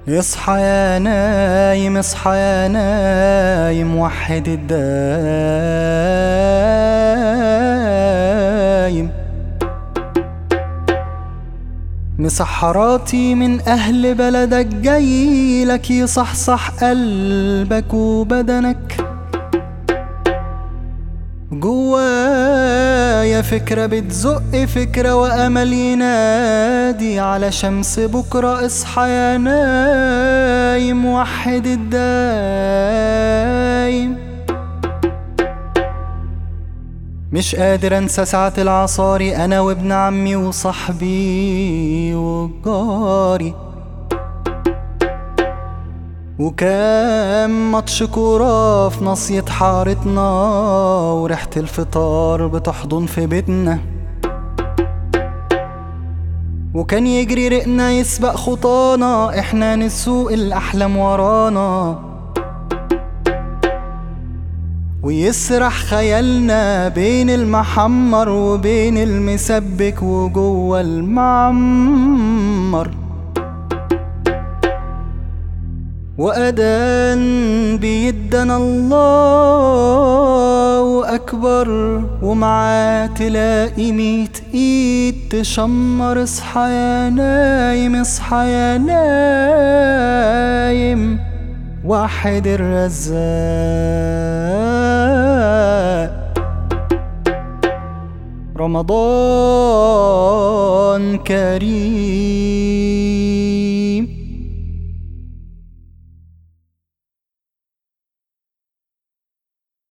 اصحى يا نايم اصحى يا نايم وحد الدايم مسحراتي من أهل بلدك جايلك يصحصح قلبك وبدنك جوايا فكرة بتزق فكرة وأمل ينادي على شمس بكرة اصحى يا نايم وحد الدايم مش قادر انسى ساعة العصاري انا وابن عمي وصاحبي وجاري وكام ماتش كورة في نصية حارتنا وريحة الفطار بتحضن في بيتنا وكان يجري رقنا يسبق خطانا احنا نسوق الأحلام ورانا ويسرح خيالنا بين المحمر وبين المسبك وجوه المعمر وأذان بيدنا الله أكبر ومعاه تلاقي ميت إيد تشمر اصحى يا نايم اصحى يا نايم وحد الرزاق رمضان كريم